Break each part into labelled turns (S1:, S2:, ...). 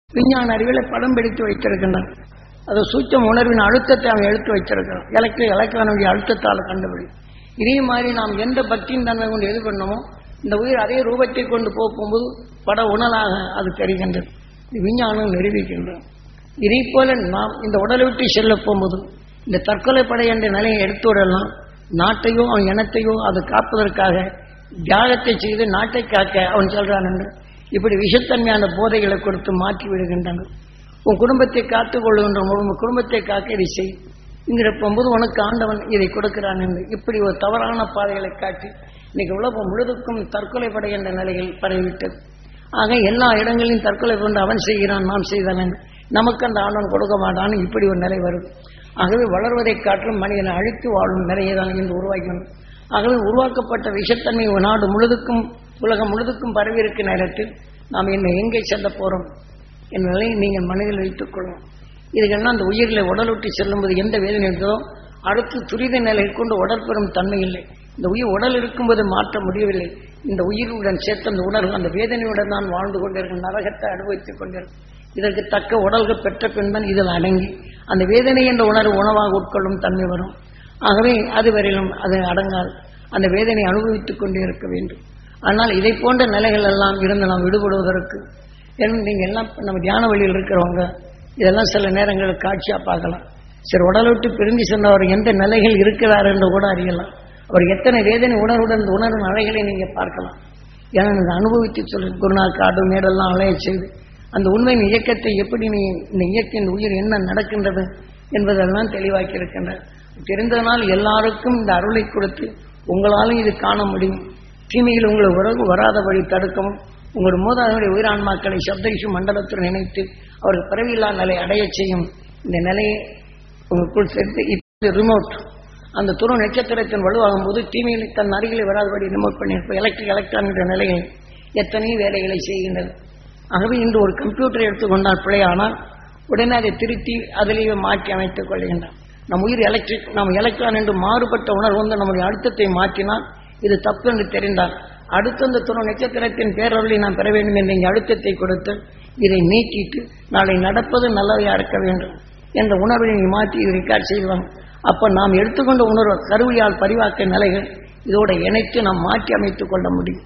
S1: விஞ்ஞான அறிவியலை படம் பிடித்து வைத்திருக்கின்றான் அது சூட்சம் உணர்வின் அழுத்தத்தை அவன் எடுத்து வைத்திருக்கிறான் எலக்ட்ரி எலக்ட்ரானுடைய அழுத்தத்தால் கண்டுபிடி இதே மாதிரி நாம் எந்த பக்தியின் தன்மை கொண்டு எது பண்ணமோ இந்த உயிர் அதே ரூபத்தை கொண்டு போகும்போது பட உணலாக அது தெரிகின்றது இது விஞ்ஞானம் நிரூபிக்கின்றது இதே போல நாம் இந்த உடலை விட்டு செல்ல போகும்போது இந்த தற்கொலை படை என்ற நிலையை எடுத்து விடலாம் நாட்டையோ அவன் இனத்தையோ அது காப்பதற்காக தியாகத்தை செய்து நாட்டை காக்க அவன் சொல்றான் என்று இப்படி விஷத்தன்மையான போதைகளை கொடுத்து மாற்றி விடுகின்றன உன் குடும்பத்தை காத்துக் கொள்ளுகின்ற உன் குடும்பத்தை காக்க இதை செய் இங்கிற போகும்போது உனக்கு ஆண்டவன் இதை கொடுக்கிறான் என்று இப்படி ஒரு தவறான பாதைகளை காட்டி இன்னைக்கு உலகம் முழுதுக்கும் தற்கொலை படை என்ற நிலையில் பரவிவிட்டது ஆக எல்லா இடங்களிலும் தற்கொலை கொண்டு அவன் செய்கிறான் நாம் செய்தவன் நமக்கு அந்த ஆண்டவன் கொடுக்க மாட்டான் இப்படி ஒரு நிலை வருது ஆகவே வளர்வதை காற்றும் மனிதனை அழித்து வாழும் நிலையை தான் இன்று உருவாக்கணும் ஆகவே உருவாக்கப்பட்ட விஷத்தன்மை ஒரு நாடு முழுதுக்கும் உலகம் முழுதுக்கும் பரவி இருக்க நேரத்தில் நாம் என்ன எங்கே செல்ல போறோம் என்ற நிலையை நீங்கள் மனதில் வைத்துக் கொள்ளும் இதுக்கெல்லாம் அந்த உயிர்களை உடல் விட்டு செல்லும்போது எந்த வேதனை இருந்ததோ அடுத்து துரித நிலையை கொண்டு உடல் பெறும் தன்மை இல்லை இந்த உயிர் உடல் இருக்கும்போது மாற்ற முடியவில்லை இந்த உயிருடன் சேர்த்து அந்த உணர்வு அந்த வேதனையுடன் தான் வாழ்ந்து கொண்டிருக்கும் நரகத்தை அனுபவித்துக் கொண்டிருக்கும் இதற்கு தக்க உடல்கள் பெற்ற பின்பன் இதில் அடங்கி அந்த வேதனை என்ற உணர்வு உணவாக உட்கொள்ளும் தன்மை வரும் ஆகவே அதுவரையிலும் அது அடங்காது அந்த வேதனை அனுபவித்துக் கொண்டே இருக்க வேண்டும் ஆனால் இதை போன்ற நிலைகள் எல்லாம் இருந்து நாம் விடுபடுவதற்கு ஏன்னா நீங்க எல்லாம் நம்ம தியான வழியில் இருக்கிறவங்க இதெல்லாம் சில நேரங்களில் காட்சியா பார்க்கலாம் சரி உடலை விட்டு பிரிந்து சென்றவர் எந்த நிலைகள் இருக்கிறார் என்று கூட அறியலாம் அவர் எத்தனை வேதனை உணர்வுடன் இந்த உணர்வின் அலைகளை நீங்க பார்க்கலாம் ஏன்னா இந்த அனுபவித்து சொல்லு குருநாள் காடு மேடெல்லாம் அலைய செய்து அந்த உண்மையின் இயக்கத்தை எப்படி நீ இந்த இயக்கின் உயிர் என்ன நடக்கின்றது என்பதெல்லாம் தெளிவாக்கி இருக்கின்றார் தெரிந்ததனால் எல்லாருக்கும் இந்த அருளை கொடுத்து உங்களாலும் இது காண முடியும் தீமையில் உங்களை உறவு வராதபடி தடுக்கவும் உங்களுடைய மூதாதையுடைய உயிரான்மாக்களை சப்தரிஷி மண்டலத்துடன் இணைத்து அவர்கள் பிறவியில்லா நிலை அடையச் செய்யும் இந்த நிலையை உங்களுக்குள் சேர்த்து இப்போ ரிமோட் அந்த துரு நட்சத்திரத்தின் வலுவாகும் போது தீமையில் தன் அருகில் வராதபடி ரிமோட் பண்ணியிருப்போம் எலக்ட்ரிக் எலக்ட்ரான் என்ற நிலையில் எத்தனை வேலைகளை செய்கின்றது ஆகவே இன்று ஒரு கம்ப்யூட்டரை எடுத்துக்கொண்டால் பிழையானால் உடனே அதை திருத்தி அதிலேயே மாற்றி அமைத்துக் கொள்கின்றான் நம் உயிர் எலக்ட்ரிக் நாம் எலக்ட்ரான் என்று மாறுபட்ட உணர்வு வந்து நம்முடைய அழுத்தத்தை மாற்றினால் இது தப்பு என்று தெரிந்தால் அடுத்த அந்த துணை நட்சத்திரத்தின் பேரொருளை நாம் பெற வேண்டும் என்ற இங்கே அழுத்தத்தை கொடுத்து இதை நீக்கிட்டு நாளை நடப்பது நல்லதையா இருக்க வேண்டும் என்ற உணர்வை நீ மாற்றி இது ரெக்கார்ட் செய்வாங்க அப்ப நாம் எடுத்துக்கொண்ட உணர்வு கருவியால் பரிவாக்க நிலைகள் இதோட இணைத்து நாம் மாற்றி அமைத்துக் கொள்ள முடியும்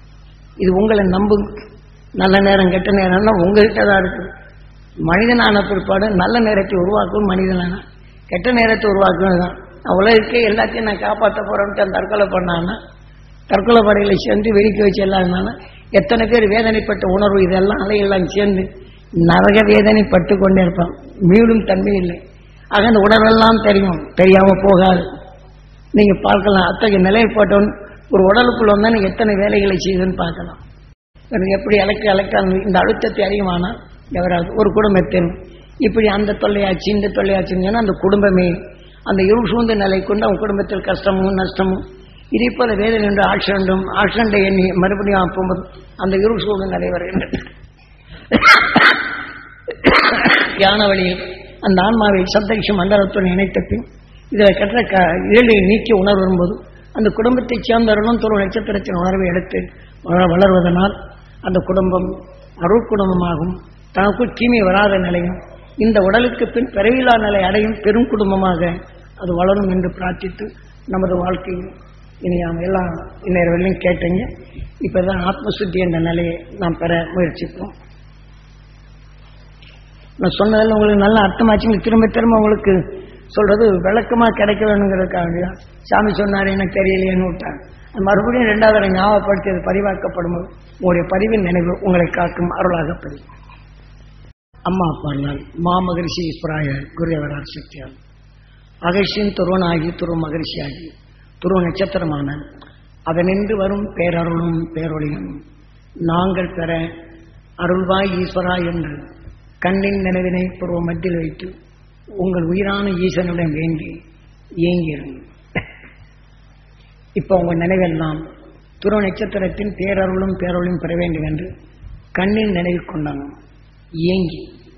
S1: இது உங்களை நம்புங்க நல்ல நேரம் கெட்ட நேரம்னா உங்ககிட்ட தான் இருக்குது மனிதனான பிற்பாடு நல்ல நேரத்தை உருவாக்கும் மனிதனான கெட்ட நேரத்தை உருவாக்குவது தான் உலகக்கே எல்லாத்தையும் நான் காப்பாற்ற போறேன்ட்டு அந்த தற்கொலை பண்ணான்னா தற்கொலை படைகளை சேர்ந்து வெடிக்க வச்சு எல்லாம் எத்தனை பேர் வேதனைப்பட்ட உணர்வு இதெல்லாம் அலையெல்லாம் சேர்ந்து நரக வேதனை பட்டு கொண்டே இருப்பான் மீளும் தன்மை இல்லை ஆக அந்த உணர்வெல்லாம் தெரியும் தெரியாம போகாது நீங்க பார்க்கலாம் அத்தகைய நிலையை போட்டவன் ஒரு உடலுக்குள்ள வந்தா நீங்க எத்தனை வேலைகளை செய்யுதுன்னு பார்க்கலாம் எனக்கு எப்படி அழைக்க அழைக்க இந்த அழுத்தத்தை அதிகமானால் எவராது ஒரு குடும்பத்தின் இப்படி அந்த தொல்லையாச்சு இந்த தொல்லையாச்சுன்னு சொன்னா அந்த குடும்பமே அந்த இருள் சூழ்ந்த நிலை கொண்டு அவன் குடும்பத்தில் கஷ்டமும் நஷ்டமும் இதே போல வேதனை என்று ஆக்சிடென்டும் ஆக்சிடென்ட்டை எண்ணி மறுபடியும் போகும்போது அந்த இருள் சூழ்ந்த நிலை வருகின்றது ஞான வழியில் அந்த ஆன்மாவை சப்தரிஷி மண்டலத்துடன் இணைத்த பின் இதில் கற்ற க ஏழை நீக்கி உணர்வு வரும்போது அந்த குடும்பத்தைச் சேர்ந்தவர்களும் தொழில் நட்சத்திரத்தின் உணர்வை எடுத்து வள- வளர்வதனால் அந்த குடும்பம் அருள் குடும்பமாகும் தனக்குள் தீமை வராத நிலையும் இந்த உடலுக்கு பின் பிறவிலா நிலை அடையும் பெரும் குடும்பமாக அது வளரும் என்று பிரார்த்தித்து நமது வாழ்க்கையில் இனி நாம் எல்லாம் இன்னொரு வரையிலும் கேட்டீங்க இப்பதான் ஆத்மசுத்தி என்ற நிலையை நாம் பெற முயற்சிப்போம் நான் சொன்னதில் உங்களுக்கு நல்ல அர்த்தமாச்சு திரும்ப திரும்ப உங்களுக்கு சொல்றது விளக்கமா கிடைக்க வேணுங்கிறதுக்காக வேண்டிதான் சாமி சொன்னாரு எனக்கு தெரியலையேன்னு விட்டாங்க அது மறுபடியும் ரெண்டாவது தடவை ஞாபகப்படுத்தி அது பதிவாக்கப்படும் போது உங்களுடைய பதிவின் நினைவு உங்களை காக்கும் அருளாகப்படி அம்மா அப்பானால் மாமகரிஷி ஈஸ்வராய குருதேவரார் சக்தியால் அகர்ஷின் துருவனாகி துருவ மகரிஷியாகி துருவ நட்சத்திரமான அதனின்று வரும் பேரருளும் பேரொழியும் நாங்கள் பெற அருள்வாய் ஈஸ்வரா என்று கண்ணின் நினைவினை பூர்வ மத்தியில் வைத்து உங்கள் உயிரான ஈசனுடன் வேண்டி இயங்கியிருங்க இப்போ உங்கள் நினைவெல்லாம் துருவ நட்சத்திரத்தின் பேரருளும் பேரொழியும் பெற வேண்டும் என்று கண்ணின் நினைவு கொண்டாங்க இயங்கி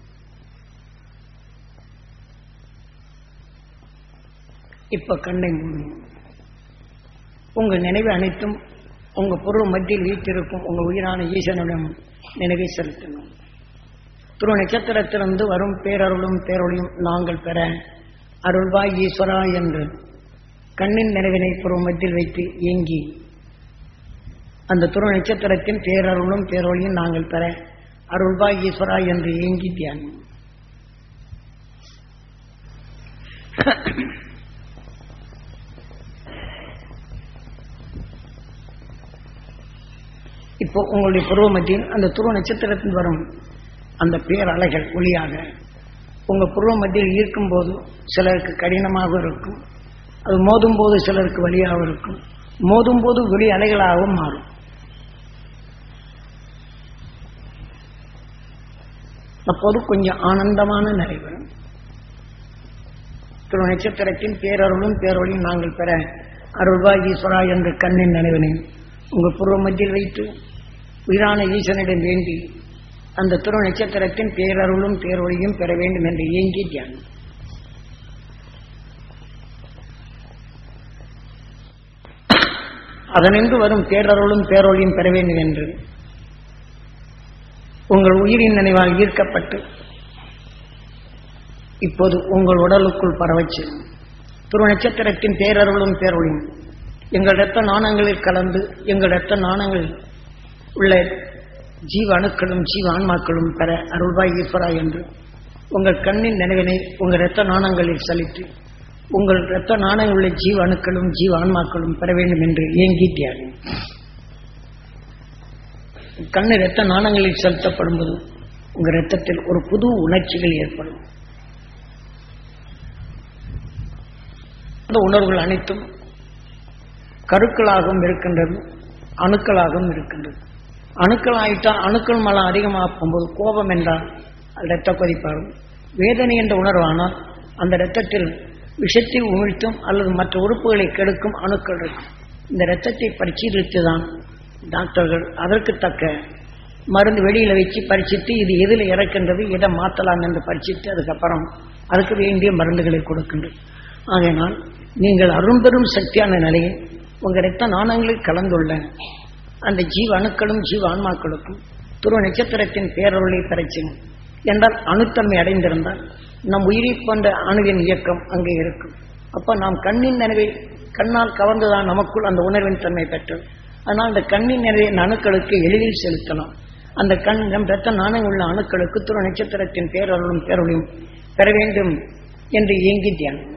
S1: இப்ப கண்ணை மூடுங்க உங்க நினைவு அனைத்தும் உங்க பொருள் மத்தியில் வீட்டிருக்கும் உங்க உயிரான ஈசனுடன் நினைவை செலுத்தணும் துருவ நட்சத்திரத்திலிருந்து வரும் பேரருளும் பேரொழியும் நாங்கள் பெற அருள்வாய் ஈஸ்வரா என்று கண்ணின் நினைவினை புறமத்தில் வைத்து ஏங்கி அந்த துருவ நட்சத்திரத்தின் பேரருளும் பேரொழியும் நாங்கள் பெற அருள்வாய் ஈஸ்வரா என்று ஏங்கி தியானம் இப்போ உங்களுடைய பருவ மத்தியில் அந்த துருவ நட்சத்திரத்தில் வரும் அந்த பேரலைகள் ஒளியாக உங்க புருவ மத்தியில் ஈர்க்கும் போது சிலருக்கு கடினமாக இருக்கும் அது மோதும் போது சிலருக்கு வழியாக இருக்கும் மோதும் போது வெளி அலைகளாகவும் மாறும் அப்போது கொஞ்சம் ஆனந்தமான நிறைவரும் திரு நட்சத்திரத்தின் பேரருளும் பேரொழியும் நாங்கள் பெற அருள்வாய் ஈஸ்வரா என்ற கண்ணின் நினைவினை உங்கள் பூர்வ மத்தியில் வைத்து உயிரான ஈசனிடம் வேண்டி அந்த திரு நட்சத்திரத்தின் பேரருளும் பேரொழியும் பெற வேண்டும் என்று ஏங்கி தியானம் அதனின்று வரும் பேரருளும் பேரொழியும் பெற வேண்டும் என்று உங்கள் உயிரின் நினைவால் ஈர்க்கப்பட்டு இப்போது உங்கள் உடலுக்குள் பரவச்சு துரு நட்சத்திரத்தின் பேரருளும் பேரொழியும் எங்கள் இரத்த நாணங்களில் கலந்து எங்கள் இரத்த நாணங்களில் உள்ள ஜீவ அணுக்களும் ஜீவ ஆன்மாக்களும் பெற அருள்வாய் ஈஸ்வரா என்று உங்கள் கண்ணின் நினைவினை உங்கள் இரத்த நாணங்களில் செலுத்தி உங்கள் இரத்த நாணயம் உள்ள ஜீவ அணுக்களும் ஜீவ ஆன்மாக்களும் பெற வேண்டும் என்று ஏங்கி தியாகம் கண்ணு இரத்த நாணங்களில் செலுத்தப்படும் போது உங்கள் இரத்தத்தில் ஒரு புது உணர்ச்சிகள் ஏற்படும் அந்த உணர்வுகள் அனைத்தும் கருக்களாகவும் இருக்கின்றது அணுக்களாகவும் இருக்கின்றது அணுக்கள் ஆயிட்டால் அணுக்கள் மலம் அதிகமாக போகும்போது கோபம் என்றால் அது இரத்த கொதிப்பாகும் வேதனை என்ற உணர்வானால் அந்த இரத்தத்தில் விஷத்தை உமிழ்த்தும் அல்லது மற்ற உறுப்புகளை கெடுக்கும் அணுக்கள் இருக்கும் இந்த இரத்தத்தை பரிசீலித்து தான் டாக்டர்கள் அதற்கு தக்க மருந்து வெளியில வச்சு பரிசித்து இது எதில் இறக்கின்றது எதை மாற்றலாம் என்று பரிசித்து அதுக்கப்புறம் அதுக்கு வேண்டிய மருந்துகளை கொடுக்கின்றது ஆகையினால் நீங்கள் அரும்பெரும் சக்தியான நிலையை உங்கள் இரத்த நாணங்களில் கலந்துள்ள அந்த ஜீவ அணுக்களும் ஜீவ ஆன்மாக்களுக்கும் துருவ நட்சத்திரத்தின் பேரொருளை பெறச்சினும் என்றால் அணுத்தன்மை அடைந்திருந்தால் நம் உயிரை போன்ற அணுவின் இயக்கம் அங்கே இருக்கும் அப்போ நாம் கண்ணின் நினைவை கண்ணால் கவர்ந்துதான் நமக்குள் அந்த உணர்வின் தன்மை பெற்றது அதனால் அந்த கண்ணின் நிறைவின் அணுக்களுக்கு எளிதில் செலுத்தலாம் அந்த கண் நம் இரத்த நாணயம் உள்ள அணுக்களுக்கு துரு நட்சத்திரத்தின் பேரருளும் பேரொழியும் பெற வேண்டும் என்று ஏங்கி தியானம்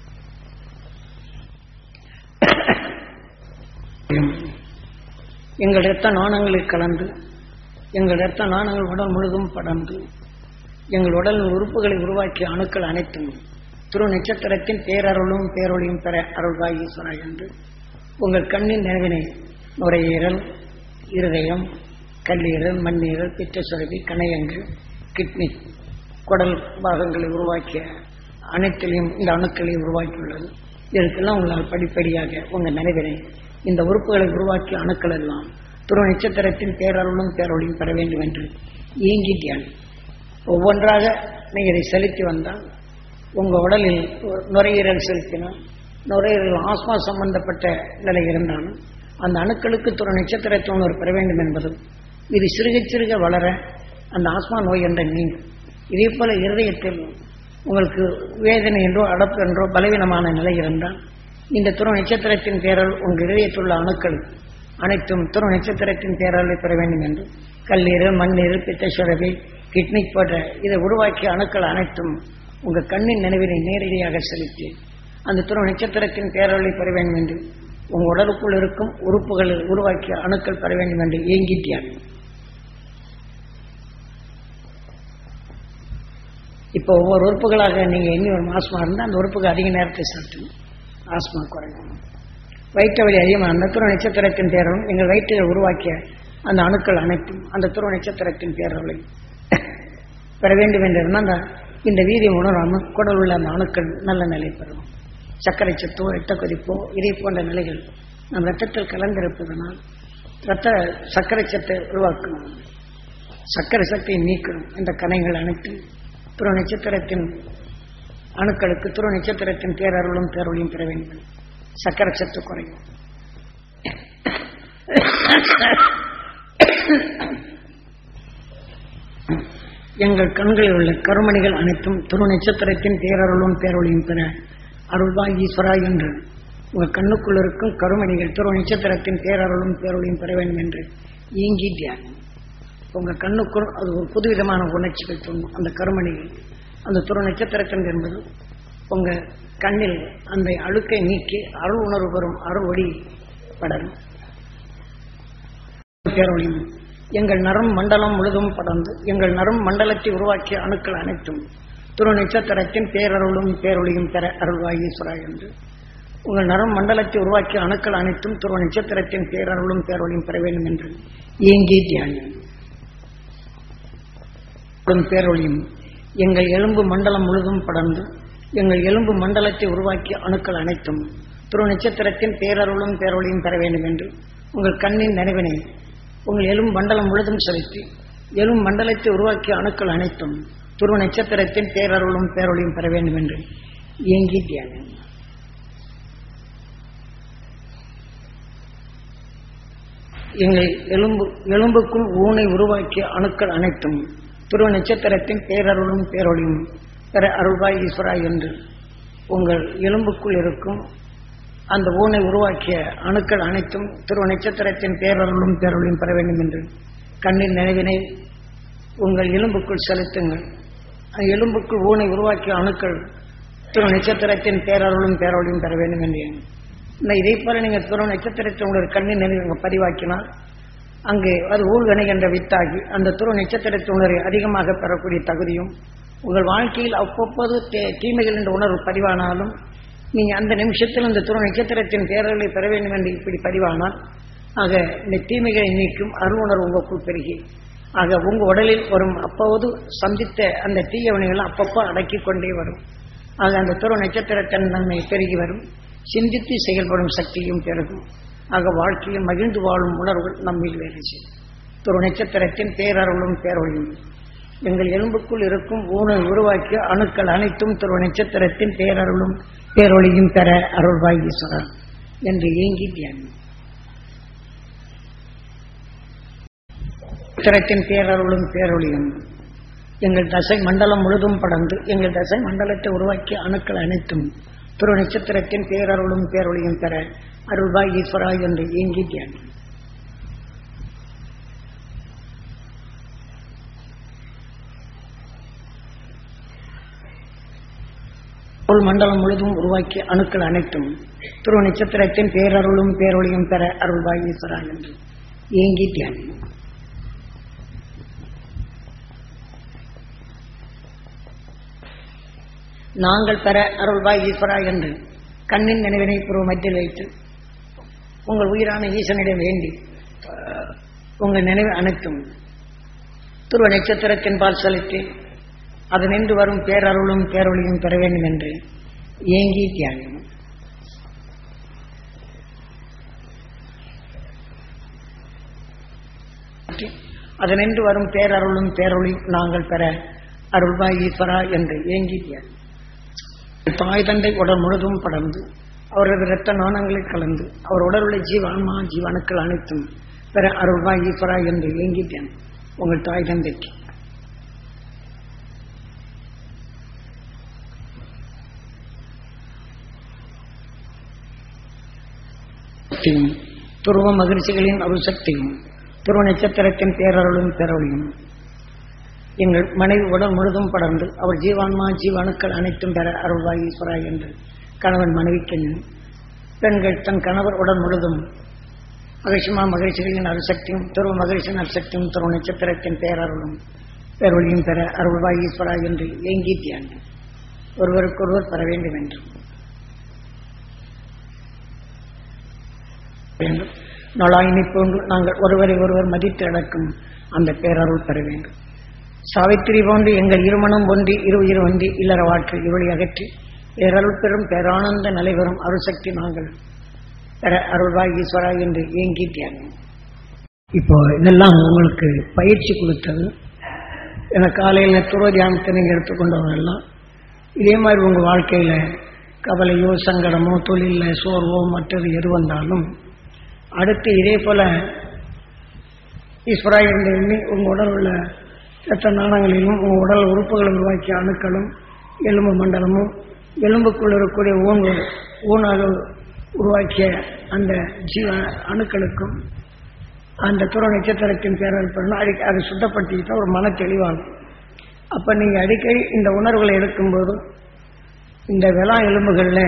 S1: எங்கள் இரத்த நாணங்களில் கலந்து எங்கள் இரத்த நாணங்கள் உடல் முழுதும் படர்ந்து எங்கள் உடல் உறுப்புகளை உருவாக்கிய அணுக்கள் அனைத்தும் துரு நட்சத்திரத்தின் பேரருளும் பேரொழியும் பெற அருள்வாய் ஈஸ்வரா என்று உங்கள் கண்ணின் நினைவினை நுரையீரல் இருதயம் கல்லீரல் மண்ணீரல் பித்தசுரபி கணையங்கள் கிட்னி குடல் பாகங்களை உருவாக்கிய அனைத்திலையும் இந்த அணுக்களை உருவாக்கியுள்ளது இதற்கெல்லாம் உங்களால் படிப்படியாக உங்கள் நினைவினை இந்த உறுப்புகளை உருவாக்கிய அணுக்கள் எல்லாம் துரு நட்சத்திரத்தின் பேரருளும் பேரொழியும் பெற வேண்டும் என்று இயங்கி தியானம் ஒவ்வொன்றாக நீங்கள் இதை செலுத்தி வந்தால் உங்கள் உடலில் நுரையீரல் செலுத்தினால் நுரையீரல் ஆஸ்மா சம்பந்தப்பட்ட நிலை இருந்தாலும் அந்த அணுக்களுக்கு துற நட்சத்திரத்தை உணர்வு பெற வேண்டும் என்பதும் இது சிறுக சிறுக வளர அந்த ஆஸ்மா நோய் என்ற நீங்கும் இதே போல இருதயத்தில் உங்களுக்கு வேதனை என்றோ அடப்பு என்றோ பலவீனமான நிலை இருந்தால் இந்த துற நட்சத்திரத்தின் பேரல் உங்கள் இதயத்துள்ள அணுக்கள் அனைத்தும் துற நட்சத்திரத்தின் பேரலை பெற வேண்டும் என்று கல்லீரல் மண்ணீரல் பித்தசுரவி கிட்னி போன்ற இதை உருவாக்கிய அணுக்கள் அனைத்தும் உங்கள் கண்ணின் நினைவினை நேரடியாக செலுத்தி அந்த துணை நட்சத்திரத்தின் பேரொழி பெற வேண்டும் என்று உங்கள் உடலுக்குள் இருக்கும் உறுப்புகளை உருவாக்கிய அணுக்கள் பெற வேண்டும் என்று ஏங்கிட்டியார் இப்போ ஒவ்வொரு உறுப்புகளாக நீங்கள் எண்ணி ஒரு ஆஸ்மா இருந்தால் அந்த உறுப்புக்கு அதிக நேரத்தை செலுத்தணும் ஆஸ்மா குறையும் வயிற்று வலி அதிகமாக இருந்தால் துணை நட்சத்திரத்தின் பேரலும் எங்கள் வயிற்றில் உருவாக்கிய அந்த அணுக்கள் அனைத்தும் அந்த துருவ நட்சத்திரத்தின் பேரலை பெற வேண்டும் என்றிருந்தால் அந்த இந்த வீரியம் உணராமல் குடல் உள்ள அந்த அணுக்கள் நல்ல நிலை பெறும் சர்க்கரை சத்தோ இரத்த கொதிப்போ இதே போன்ற நிலைகள் நம் ரத்தத்தில் கலந்திருப்பதனால் இரத்த சர்க்கரை சத்தை உருவாக்கணும் சர்க்கரை சக்தியை நீக்கணும் இந்த கணைகள் அனைத்தும் துருவ நட்சத்திரத்தின் அணுக்களுக்கு துருவ நட்சத்திரத்தின் பேரருளும் பேரொழியும் பெற வேண்டும் சர்க்கரை சத்து குறையும் எங்கள் கண்களில் உள்ள கருமணிகள் அனைத்தும் துரு நட்சத்திரத்தின் பேரருளும் பேரொழியும் பெற அருள்வாய் ஈஸ்வரா என்று உங்கள் கண்ணுக்குள் இருக்கும் கருமணிகள் துரு நட்சத்திரத்தின் பேரருளும் பேரொழியும் பெற வேண்டும் என்று இயங்கி தியானம் உங்க கண்ணுக்குள் அது ஒரு புதுவிதமான உணர்ச்சிகள் தோணும் அந்த கருமணிகள் அந்த துரு நட்சத்திரத்தின் என்பது உங்க கண்ணில் அந்த அழுக்கை நீக்கி அருள் உணர்வு பெறும் அருள் ஒளி படரும் பேரொழியும் எங்கள் நரம் மண்டலம் முழுதும் படர்ந்து எங்கள் நரம் மண்டலத்தை உருவாக்கிய அணுக்கள் அனைத்தும் துரு நட்சத்திரத்தின் பேரருளும் பேரொழியும் பெற அருள்வாய் ஈஸ்வரா என்று உங்கள் நரம் மண்டலத்தை உருவாக்கிய அணுக்கள் அனைத்தும் துருவ நட்சத்திரத்தின் பேரருளும் பேரொழியும் பெற வேண்டும் என்று இயங்கி தியானம் பேரொழியும் எங்கள் எலும்பு மண்டலம் முழுதும் படர்ந்து எங்கள் எலும்பு மண்டலத்தை உருவாக்கிய அணுக்கள் அனைத்தும் துருவ நட்சத்திரத்தின் பேரருளும் பேரொழியும் பெற வேண்டும் என்று உங்கள் கண்ணின் நினைவினை உங்கள் எலும்பு மண்டலம் முழுதும் செலுத்தி எலும்பு மண்டலத்தை உருவாக்கிய அணுக்கள் அனைத்தும் துருவ நட்சத்திரத்தின் பேரருளும் பேரொழியும் பெற வேண்டும் என்று இயங்கி தியானம் எங்கள் எலும்பு எலும்புக்குள் ஊனை உருவாக்கிய அணுக்கள் அனைத்தும் துருவ நட்சத்திரத்தின் பேரருளும் பேரொழியும் பெற அருள்வாய் ஈஸ்வரா என்று உங்கள் எலும்புக்குள் இருக்கும் அந்த ஊனை உருவாக்கிய அணுக்கள் அனைத்தும் துருவ நட்சத்திரத்தின் பேரருளும் பேரொழியும் பெற வேண்டும் என்று கண்ணின் நினைவினை உங்கள் எலும்புக்குள் செலுத்துங்கள் அந்த எலும்புக்குள் ஊனை உருவாக்கிய அணுக்கள் துருவ நட்சத்திரத்தின் பேரருளும் பேரொழியும் பெற வேண்டும் என்று இந்த இதை போல நீங்கள் துருவ நட்சத்திரத்தை உங்களுடைய கண்ணின் நினைவு பதிவாக்கினால் அங்கு அது ஊழ்கணை என்ற வித்தாகி அந்த துருவ நட்சத்திரத்தை உணர்வை அதிகமாக பெறக்கூடிய தகுதியும் உங்கள் வாழ்க்கையில் அவ்வப்போது தே- தீமைகள் என்ற உணர்வு பதிவானாலும் நீங்கள் அந்த நிமிஷத்தில் அந்த துருவ நட்சத்திரத்தின் பேரர்களை பெற வேண்டும் என்று இப்படி பதிவானால் ஆக இந்த தீமைகளை நீக்கும் அருள் உணர்வு உங்களுக்குள் பெருகி ஆக உங்கள் உடலில் வரும் அப்போது சந்தித்த அந்த தீய வினைகள் அப்பப்போ அடக்கிக் கொண்டே வரும் ஆக அந்த துருவ நட்சத்திரத்தின் நன்மை பெருகி வரும் சிந்தித்து செயல்படும் சக்தியும் பெருகும் ஆக வாழ்க்கையில் மகிழ்ந்து வாழும் உணர்வுகள் நம்மில் வேலை செய்யும் துருவ நட்சத்திரத்தின் பேரருளும் பேரொழியும் எங்கள் எலும்புக்குள் இருக்கும் ஊனை உருவாக்கிய அணுக்கள் அனைத்தும் துருவ நட்சத்திரத்தின் பேரருளும் பேரொழியும் பெற அருள்வாய் ஈஸ்வரர் என்று ஏங்கி தியானம் நட்சத்திரத்தின் பேரருளும் பேரொழியும் எங்கள் தசை மண்டலம் முழுதும் படர்ந்து எங்கள் தசை மண்டலத்தை உருவாக்கிய அணுக்கள் அனைத்தும் துருவ நட்சத்திரத்தின் பேரருளும் பேரொழியும் பெற அருள்வாய் ஈஸ்வரா என்று ஏங்கி தியானம் உள் மண்டலம் முழுதும் உருவாக்கிய அணுக்கள் அனைத்தும் துருவ நட்சத்திரத்தின் பேரருளும் பேரொழியும் பெற அருள்வாய் ஈஸ்வரா என்று ஏங்கி தியானம் நாங்கள் பெற அருள்வாய் ஈஸ்வரா என்று கண்ணின் நினைவினை பூர்வ மத்தியில் வைத்து உங்கள் உயிரான ஈசனிடம் வேண்டி அஹ், உங்கள் நினைவு அனைத்தும் துருவ நட்சத்திரத்தின் பால் செலுத்தி அதனின்று வரும் பேரருளும் பேரொழியும் பெற வேண்டும் என்று ஏங்கி தியானம் அதனின்று வரும் பேரருளும் பேரொளி நாங்கள் பெற அருள்வாய் ஈஸ்வரா என்று ஏங்கி தியானம் தாய் தந்தை உடல் முழுதும் படர்ந்து அவரது இரத்த நாணங்களில் கலந்து அவர் உடல் உள்ள ஜீவான்மா ஜீவனுக்கள் அனைத்தும் பெற அருள்வாய் ஈஸ்வரா என்று ஏங்கிட்டேன் உங்கள் தாய் தந்தைக்கு சக்தியும் துருவ மகிழ்ச்சிகளின் அருள் சக்தியும் துருவ நட்சத்திரத்தின் பேரருளும் பேரொழியும் எங்கள் மனைவி உடல் முழுதும் படர்ந்து அவர் ஜீவான்மா ஜீவாணுக்கள் அனைத்தும் பெற அருள்வாய் ஈஸ்வரா என்று கணவன் மனைவிக்கு பெண்கள் தன் கணவர் உடல் முழுதும் மகிழ்ச்சிமா மகிழ்ச்சிகளின் அருசக்தியும் துருவ மகிழ்ச்சியின் அருசக்தியும் துருவ நட்சத்திரத்தின் பேரருளும் பேரொழியும் பெற அருள்வாய் ஈஸ்வரா என்று ஏங்கி தியானம் ஒருவருக்கொருவர் பெற வேண்டும் என்று வேண்டும் நாளாயினை போன்று நாங்கள் ஒருவரை ஒருவர் மதித்து அடக்கும் அந்த பேரருள் பெற வேண்டும் சாவித்திரி போன்று எங்கள் இருமணம் ஒன்றி இரு உயிர் ஒன்றி இல்லற வாழ்க்கை இருளை அகற்றி பேரருள் பெறும் பேரானந்த நிலை பெறும் அருள்சக்தி நாங்கள் பெற அருள்வாய் ஈஸ்வரா என்று ஏங்கி தியானம் இப்போ இதெல்லாம் உங்களுக்கு பயிற்சி கொடுத்தது என காலையில் துருவ தியானத்தை நீங்கள் எடுத்துக்கொண்டவரெல்லாம் இதே மாதிரி உங்கள் வாழ்க்கையில் கவலையோ சங்கடமோ தொழிலில் சோர்வோ மற்றது எது வந்தாலும் அடுத்து இதே போல ஈஸ்வரா என்று எண்ணி உங்கள் உடல் உள்ள இரத்த நாணங்களிலும் உங்கள் உடல் உறுப்புகளை உருவாக்கிய அணுக்களும் எலும்பு மண்டலமும் எலும்புக்குள் இருக்கக்கூடிய ஊன் ஊனாக உருவாக்கிய அந்த ஜீவ அணுக்களுக்கும் அந்த துற நட்சத்திரத்தின் பேரல் பண்ணணும் அடி அதை சுத்தப்படுத்திக்கிட்டா ஒரு மன தெளிவாகும் அப்போ நீங்கள் அடிக்கடி இந்த உணர்வுகளை எடுக்கும்போது இந்த விழா எலும்புகளில்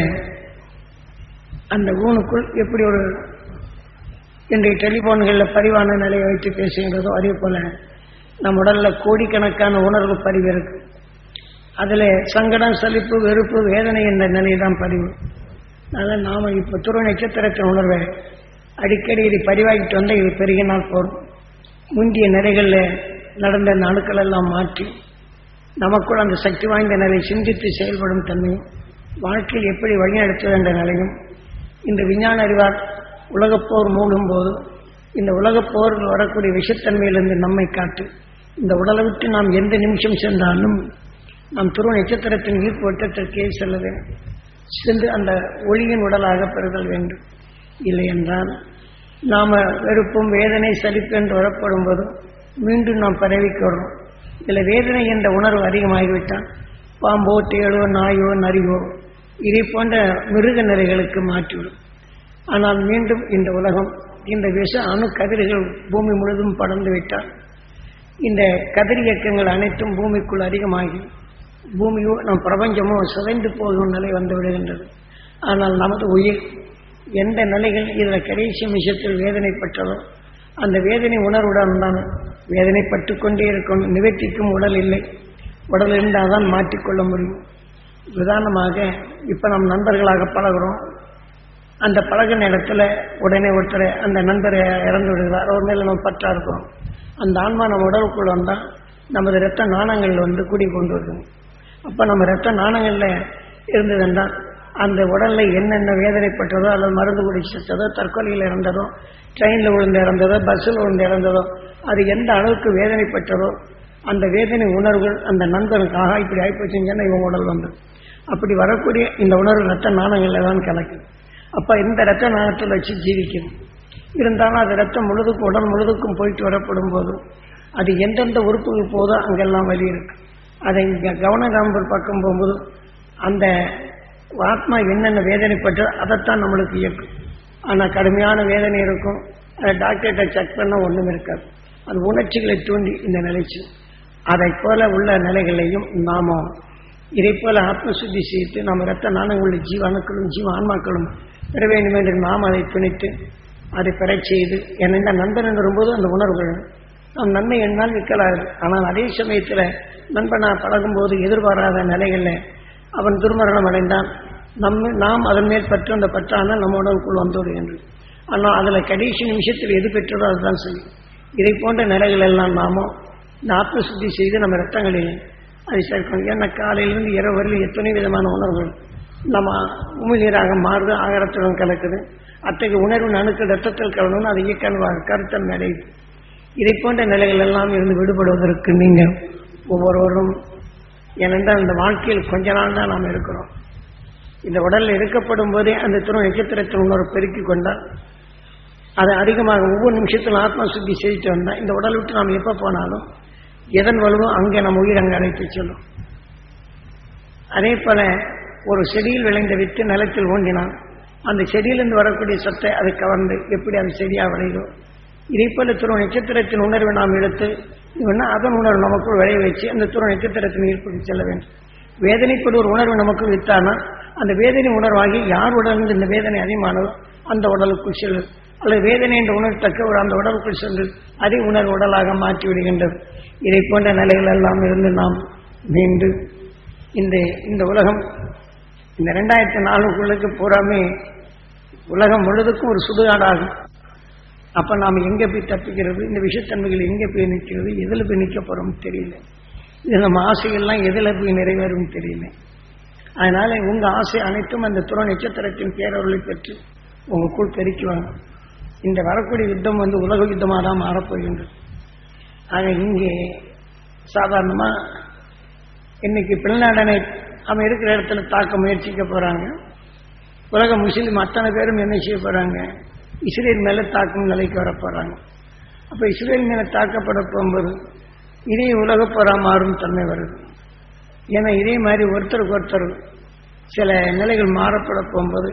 S1: அந்த ஊனுக்குள் எப்படி ஒரு இன்றைய டெலிஃபோன்களில் பதிவான நிலையை வைத்து பேசுகிறதோ அதே போல் நம் உடலில் கோடிக்கணக்கான உணர்வு பதிவு இருக்கு அதில் சங்கடம் சலிப்பு வெறுப்பு வேதனை என்ற நிலை தான் பதிவு அதனால் நாம் இப்போ துற நட்சத்திரத்தின் உணர்வை அடிக்கடி இது பதிவாகிட்டு வந்தால் இது பெருகினால் போதும் முந்திய நிலைகளில் நடந்த அந்த அணுக்கள் எல்லாம் மாற்றி நமக்குள் அந்த சக்தி வாய்ந்த நிலை சிந்தித்து செயல்படும் தன்மையும் வாழ்க்கையில் எப்படி வழிநடத்துவது என்ற நிலையும் இந்த விஞ்ஞான அறிவால் உலகப்போர் மூடும் போது இந்த உலகப்போரில் வரக்கூடிய விஷத்தன்மையிலிருந்து நம்மை காட்டு இந்த உடலை விட்டு நாம் எந்த நிமிஷம் சென்றாலும் நாம் துருவ நட்சத்திரத்தின் ஈர்ப்பு வட்டத்திற்கே செல்ல வேண்டும் சென்று அந்த ஒளியின் உடலாக பெறுதல் வேண்டும் இல்லை என்றால் நாம் வெறுப்பும் வேதனை சலிப்பு என்று வரப்படும் போது மீண்டும் நாம் பரவிக்கு வரும் இதில் வேதனை என்ற உணர்வு அதிகமாகிவிட்டால் பாம்போ தேளோ நாயோ நரியோ இதை போன்ற மிருக நிலைகளுக்கு மாற்றிவிடும் ஆனால் மீண்டும் இந்த உலகம் இந்த விஷ அணு கதிர்கள் பூமி முழுதும் படர்ந்து விட்டால் இந்த கதிர் இயக்கங்கள் அனைத்தும் பூமிக்குள் அதிகமாகி பூமியோ நம் பிரபஞ்சமோ சிதைந்து போகும் நிலை வந்து விடுகின்றது ஆனால் நமது உயிர் எந்த நிலைகள் இதில் கடைசி நிமிஷத்தில் வேதனைப்பட்டதோ அந்த வேதனை உணர்வுடன் தான் வேதனைப்பட்டு கொண்டே இருக்கணும் நிவர்த்திக்கும் உடல் இல்லை உடல் இருந்தால் தான் மாற்றிக்கொள்ள முடியும் உதாரணமாக இப்போ நம் நண்பர்களாக பழகிறோம் அந்த பழகின இடத்துல உடனே ஒருத்தர் அந்த நண்பரை இறந்து விடுகிறார் அவர் மேலே நம்ம பற்றா இருக்கிறோம் அந்த ஆன்மா நம்ம உடலுக்குள் வந்தால் நமது இரத்த நாணங்கள் வந்து கூடி கொண்டு வருது அப்போ நம்ம இரத்த நாணங்களில் இருந்ததுன்றால் அந்த உடலில் என்னென்ன வேதனைப்பட்டதோ அல்லது மருந்து குடிச்சதோ தற்கொலையில் இறந்ததோ ட்ரெயினில் விழுந்து இறந்ததோ பஸ்ஸில் விழுந்து இறந்ததோ அது எந்த அளவுக்கு வேதனைப்பட்டதோ அந்த வேதனை உணர்வுகள் அந்த நண்பனுக்காக இப்படி ஆகிப்போச்சுன்னு சொன்னால் இவங்க உடல் வந்து அப்படி வரக்கூடிய இந்த உணர்வு ரத்த நாணங்களில் தான் கலக்குது அப்போ இந்த ரத்த நாணத்தில் வச்சு ஜீவிக்கணும் இருந்தாலும் அது ரத்தம் முழுதுக்கும் உடல் முழுதுக்கும் போயிட்டு வரப்படும் போது அது எந்தெந்த உறுப்புக்கு போதோ அங்கெல்லாம் வலி இருக்கு அதை இங்கே கவனகாம்பல் பக்கம் போகும்போது அந்த ஆத்மா என்னென்ன வேதனைப்பட்டோ அதைத்தான் நம்மளுக்கு இயக்கும் ஆனால் கடுமையான வேதனை இருக்கும் அதை டாக்டர்கிட்ட செக் பண்ணால் ஒன்றும் இருக்காது அது உணர்ச்சிகளை தூண்டி இந்த நிலைச்சு அதை போல உள்ள நிலைகளையும் நாம இதை போல ஆத்மசுத்தி செய்து நம்ம ரத்த நாணங்களுடைய ஜீவ அணுக்களும் ஜீவ ஆன்மாக்களும் பெற வேண்டும் என்று நாம் அதை துணித்து அதை பெறச் செய்து என்னென்ன நண்பன் வரும்போது அந்த உணர்வுகள் நாம் நன்மை என்னால் விற்கலாது ஆனால் அதே சமயத்தில் நண்பனாக பழகும்போது எதிர்பாராத நிலைகளில் அவன் துர்மரணம் அடைந்தான் நம்ம நாம் அதன் மேல் பற்று அந்த பற்றானால் நம்ம உடலுக்குள் வந்து விடுகின்றது ஆனால் அதில் கடைசி நிமிஷத்தில் எது பெற்றதோ அதுதான் செய்யும் இதை போன்ற நிலைகள் எல்லாம் நாமோ இந்த ஆத்ம சுத்தி செய்து நம்ம ரத்தங்களில் அதை சேர்க்கணும் ஏன்னா காலையிலிருந்து இரவு வரையில் எத்தனை விதமான உணர்வுகள் நம்ம உமிழ்நீராக மாறுது ஆகாரத்துடன் கலக்குது அத்தகைய உணர்வு அணுக்கள் ரத்தத்தில் கலந்து அது இயக்க கருத்தன் அடையுது இதை போன்ற நிலைகள் எல்லாம் இருந்து விடுபடுவதற்கு நீங்கள் ஒவ்வொருவரும் ஏனென்றால் இந்த வாழ்க்கையில் கொஞ்ச நாள் தான் நாம் இருக்கிறோம் இந்த உடலில் இருக்கப்படும் போதே அந்த துணை நட்சத்திரத்தின் உணர்வு பெருக்கிக் கொண்டால் அதை அதிகமாக ஒவ்வொரு நிமிஷத்திலும் ஆத்மா சுத்தி செய்துட்டு வந்தால் இந்த உடல் விட்டு நாம் எப்போ போனாலும் எதன் வலுவோ அங்கே நம்ம உயிர் அங்கே அழைத்து செல்லும் அதே போல ஒரு செடியில் விளைந்த வித்து நிலத்தில் ஊண்டினால் அந்த செடியிலிருந்து வரக்கூடிய சத்தை அதை கவர்ந்து எப்படி அது செடியாக விளையுதோ இதே போல துருவ நட்சத்திரத்தின் உணர்வை நாம் எடுத்து இவன்னா அதன் உணர்வு நமக்குள் விளைய வச்சு அந்த துருவ நட்சத்திரத்தின் ஈர்ப்புக்கு செல்ல வேண்டும் வேதனைப்படு ஒரு உணர்வு நமக்குள் வித்தானா அந்த வேதனை உணர்வாகி யார் உடலிருந்து இந்த வேதனை அதிகமானதோ அந்த உடலுக்குள் செல்லும் அல்லது வேதனை என்ற உணர்த்தக்க ஒரு அந்த உடலுக்குள் சென்று அதே உணர்வு உடலாக மாற்றி விடுகின்றது இதை போன்ற நிலைகள் எல்லாம் இருந்து நாம் மீண்டு இந்த இந்த உலகம் இந்த ரெண்டாயிரத்தி நாலுக்குள்ளுக்கு பூராமே உலகம் முழுதுக்கும் ஒரு சுடுகாடாகும் அப்போ நாம் எங்கே போய் தப்பிக்கிறது இந்த விஷத்தன்மைகள் எங்கே போய் நிற்கிறது எதில் போய் நிற்க போகிறோம் தெரியல இது நம்ம ஆசைகள்லாம் எதில் போய் நிறைவேறும் தெரியல அதனால் உங்கள் ஆசை அனைத்தும் அந்த துற நட்சத்திரத்தின் பேரவர்களை பெற்று உங்களுக்குள் பெருக்குவாங்க இந்த வரக்கூடிய யுத்தம் வந்து உலக யுத்தமாக தான் மாறப்போகின்றது ஆக இங்கே சாதாரணமாக இன்னைக்கு பிள்நாடனை அவன் இருக்கிற இடத்துல தாக்க முயற்சிக்க போகிறாங்க உலக முஸ்லீம் அத்தனை பேரும் என்ன செய்ய போகிறாங்க இஸ்ரேல் மேலே தாக்கும் நிலைக்கு வர போகிறாங்க அப்போ இஸ்ரேல் மேலே தாக்கப்பட போகும்போது இதே உலகப்போரா மாறும் தன்மை வருது ஏன்னா இதே மாதிரி ஒருத்தருக்கு ஒருத்தர் சில நிலைகள் மாறப்பட போகும்போது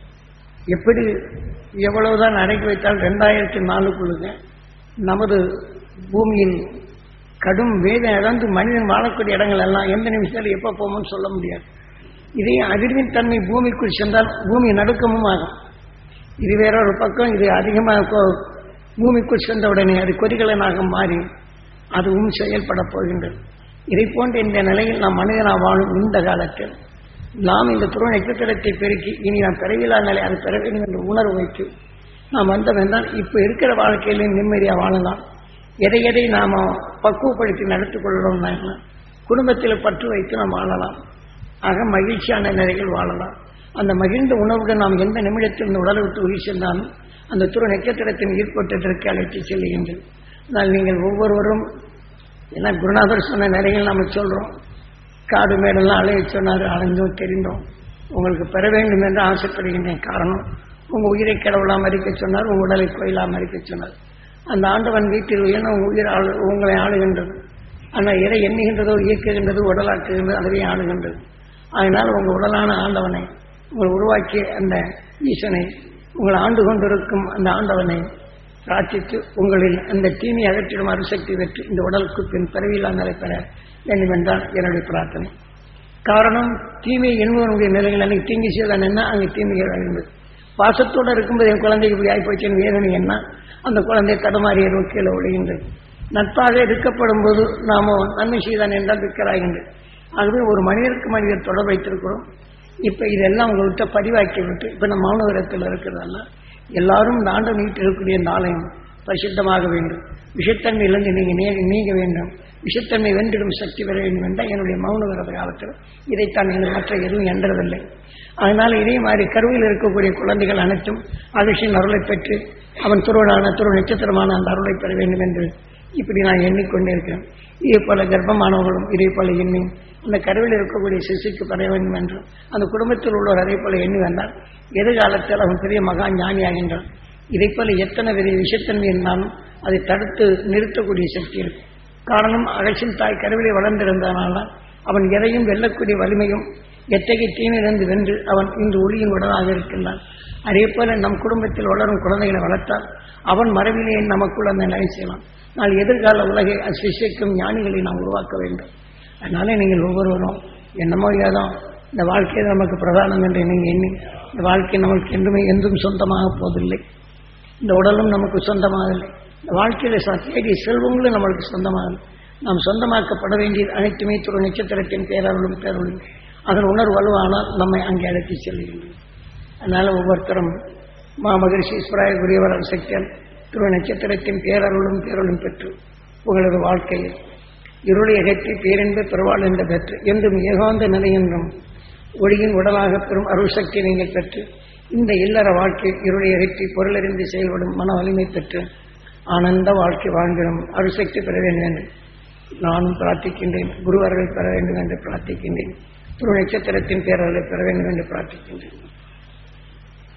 S1: எப்படி எவ்வளவுதான் அடக்கி வைத்தால் ரெண்டாயிரத்தி நாலுக்குள்ளுங்க நமது பூமியின் கடும் வேதம் இழந்து மனிதன் வாழக்கூடிய இடங்கள் எல்லாம் எந்த நிமிஷத்தில் எப்போ போகும்னு சொல்ல முடியாது இதே அதிர்வின் தன்மை பூமிக்குள் சென்றால் பூமி நடுக்கமும் ஆகும் இது வேற ஒரு பக்கம் இது அதிகமாக கொ- பூமிக்குள் சென்ற உடனே அது கொதிகலனாக மாறி அதுவும் செயல்பட போகின்றது இதை போன்ற இந்த நிலையில் நாம் மனிதனாக வாழும் இந்த காலத்தில் நாம் இந்த துருவ நட்சத்திரத்தை பெருக்கி இனி நாம் பிறவிலா நிலை அது பெற வேண்டும் என்ற உணர்வு வைத்து நாம் வந்தோம் என்றால் இப்போ இருக்கிற வாழ்க்கையில நிம்மதியாக வாழலாம் எதை எதை நாம் பக்குவப்படுத்தி நடத்தி கொள்ளணும் குடும்பத்தில் பற்று வைத்து நாம் வாழலாம் ஆக மகிழ்ச்சியான நிலையில் வாழலாம் அந்த மகிழ்ந்த உணவுடன் நாம் எந்த நிமிடத்தில் இந்த உடலை விட்டு உயிர் சென்றாலும் அந்த துரு நட்சத்திரத்தின் ஈர்ப்போட்டத்திற்கு அழைத்து செல்கின்றது ஆனால் நீங்கள் ஒவ்வொருவரும் ஏன்னா குருநாதர் சொன்ன நிலையில் நம்ம சொல்றோம் காடு மேடெல்லாம் அலைய சொன்னார் அலைஞ்சோம் தெரிந்தோம் உங்களுக்கு பெற வேண்டும் என்று ஆசைப்படுகின்றேன் காரணம் உங்க உயிரை கடவுளா மறிக்க சொன்னார் உங்க உடலை கோயிலா மறிக்க சொன்னார் அந்த ஆண்டவன் வீட்டில் உயர்ந்த உங்க உயிர் ஆளு உங்களை ஆளுகின்றது ஆனால் எதை எண்ணுகின்றதோ இயக்குகின்றது உடலாக்குகின்றது அதுவே ஆளுகின்றது அதனால் உங்க உடலான ஆண்டவனை உங்களை உருவாக்கிய அந்த ஈசனை உங்களை ஆண்டு கொண்டிருக்கும் அந்த ஆண்டவனை பிரார்த்தித்து உங்களில் அந்த தீமை அகற்றிடும் அருசக்தி பெற்று இந்த உடலுக்கு பின் பிறவியில்லா நிலை பெற வேண்டும் என்றால் என்னுடைய பிரார்த்தனை காரணம் தீமை என்பவனுடைய நிலையில் அன்னைக்கு தீங்கி செய்தான் என்ன அங்கே தீமைகள் அழிந்தது பாசத்தோடு இருக்கும்போது என் குழந்தைக்கு இப்படி ஆகிப்போச்சுன்னு வேதனை என்ன அந்த குழந்தை தடுமாறி எதுவும் கீழே ஒழுகின்றது நட்பாக இருக்கப்படும் போது நாம நன்மை செய்தான் என்றால் விற்கராகின்றது ஆகவே ஒரு மனிதருக்கு மனிதர் தொடர்பு வைத்திருக்கிறோம் இப்ப இதெல்லாம் உங்கள்கிட்ட பதிவாக்கி விட்டு இப்ப நம்ம மௌனவரத்தில் இருக்கிறதல்ல எல்லாரும் இந்த ஆண்டு நீட்டு இருக்கக்கூடிய இந்த ஆலயம் பரிசுத்தமாக வேண்டும் விஷத்தன்மையிலிருந்து நீங்க நீ- நீங்க வேண்டும் விஷத்தன்மை வென்றிடும் சக்தி பெற வேண்டும் என்றால் என்னுடைய மௌன விரத காலத்தில் இதைத்தான் நீங்கள் மற்ற எதுவும் என்றதில்லை அதனால இதே மாதிரி கருவில் இருக்கக்கூடிய குழந்தைகள் அனைத்தும் அகஷின் அருளை பெற்று அவன் துருவனான துருவ நட்சத்திரமான அந்த அருளை பெற வேண்டும் என்று இப்படி நான் எண்ணிக்கொண்டே இருக்கிறேன் இதே போல கர்ப்பமானவர்களும் இதே போல எண்ணி அந்த கருவில் இருக்கக்கூடிய சிசுக்கு பெற வேண்டும் என்றும் அந்த குடும்பத்தில் உள்ளவர் அதே போல எண்ணி வந்தால் எதிர்காலத்தில் அவன் பெரிய மகா ஞானியாகின்றான் இதை போல எத்தனை பெரிய விஷத்தன்மை இருந்தாலும் அதை தடுத்து நிறுத்தக்கூடிய சக்தி இருக்கு காரணம் அகசின் தாய் கருவிலே வளர்ந்திருந்ததனால அவன் எதையும் வெல்லக்கூடிய வலிமையும் எத்தகைய தீமையிலிருந்து வென்று அவன் இன்று ஒளியின் உடலாக இருக்கின்றான் அதே போல நம் குடும்பத்தில் வளரும் குழந்தைகளை வளர்த்தால் அவன் மரபிலே நமக்குள் அந்த நிலை செய்யலாம் நாள் எதிர்கால உலகை சிஷிக்கும் ஞானிகளை நாம் உருவாக்க வேண்டும் அதனால நீங்கள் ஒவ்வொருவரும் என்னமோ ஏதோ இந்த வாழ்க்கை நமக்கு பிரதானம் என்று நீங்கள் எண்ணி இந்த வாழ்க்கை நமக்கு என்றுமே என்றும் சொந்தமாக போவதில்லை இந்த உடலும் நமக்கு சொந்தமாகவில்லை இந்த வாழ்க்கையில ச- தேடிய செல்வங்களும் நம்மளுக்கு சொந்தமாகவில்லை நாம் சொந்தமாக்கப்பட வேண்டியது அனைத்துமே துரு நட்சத்திரத்தின் பேரருளும் பேரருளும் அதன் உணர்வு வலுவானால் நம்மை அங்கே அழைத்து செல்கின்றது அதனால ஒவ்வொருத்தரும் மாமகரிஷி ஈஸ்வராய குரியவர் சக்தியால் துரு நட்சத்திரத்தின் பேரருளும் பேரருளும் பெற்று உங்களது வாழ்க்கையில் இருளை அகற்றி பேரென்ப பெருவாள் என்ற பெற்று என்றும் ஏகாந்த நிலை என்றும் ஒளியின் உடலாக பெறும் அருள் சக்தி நீங்கள் பெற்று இந்த இல்லற வாழ்க்கை இருளை அகற்றி பொருளறிந்து செயல்படும் மன வலிமை பெற்று ஆனந்த வாழ்க்கை வாழ்ந்திடும் அருள் சக்தி பெற வேண்டும் என்று நானும் பிரார்த்திக்கின்றேன் குருவர்களை பெற வேண்டும் என்று பிரார்த்திக்கின்றேன் துரு நட்சத்திரத்தின் பேரர்களை பெற வேண்டும் என்று பிரார்த்திக்கின்றேன்